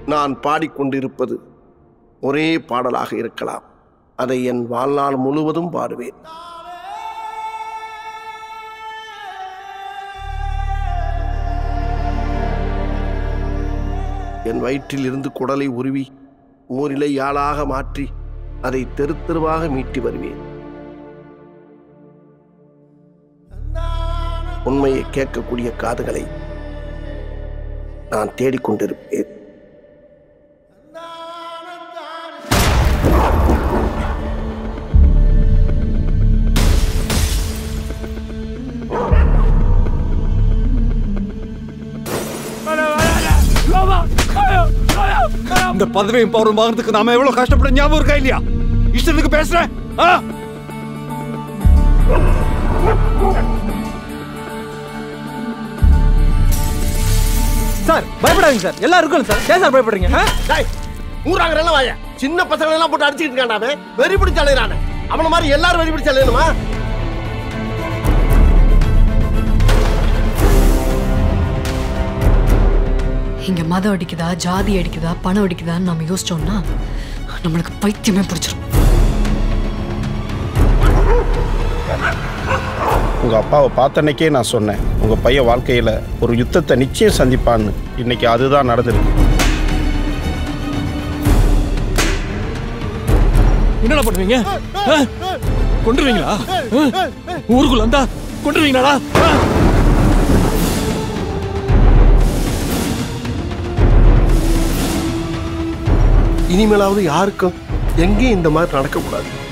நான் பாடிக்கொண்டிருப்பது ஒரே பாடலாக இருக்கலாம் அதை என் வாழ்நாள் முழுவதும் பாடுவேன் என் வயிற்றில் இருந்து குடலை உருவி ஊரிலை யாழாக மாற்றி அதை தெரு தெருவாக மீட்டி வருவேன் உண்மையை கேட்கக்கூடிய காதுகளை நான் தேடிக்கொண்டிருப்பேன் இந்த பதவியும் பவரும் வாங்குறதுக்கு நாம எவ்வளவு கஷ்டப்பட ஞாபகம் இருக்கா இல்லையா இஷ்டத்துக்கு பேசுறேன் ஆ? சார் பயப்படாதீங்க சார் எல்லாம் இருக்கணும் சார் ஏன் சார் பயப்படுறீங்க ஆ? டேய், ஊராங்கிறெல்லாம் வாய சின்ன பசங்களை எல்லாம் போட்டு அடிச்சுக்கிட்டு இருக்கான்டா அவன் வெறி பிடிச்ச அலையிறானே அவன மாதிரி எல்லாரும் வெறி பிடிச்ச அலையணுமா இங்க மதம் அடிக்குதா ஜாதி அடிக்குதா பணம் அடிக்குதான்னு நம்ம யோசிச்சோம்னா நம்மளுக்கு பைத்தியமே பிடிச்சிரும் உங்கள் அப்பாவை பார்த்த அன்னைக்கே நான் சொன்னேன் உங்கள் பையன் வாழ்க்கையில் ஒரு யுத்தத்தை நிச்சயம் சந்திப்பான்னு இன்னைக்கு அதுதான் நடந்திருக்கு என்னடா பண்ணுவீங்க ஆ? கொன்றுவீங்களா ஆ? ஊருக்குள்ள வந்தா கொன்றுவீங்களாடா ஆ? இனிமேலாவது யாருக்கும் எங்கேயும் இந்த மாதிரி நடக்கக்கூடாது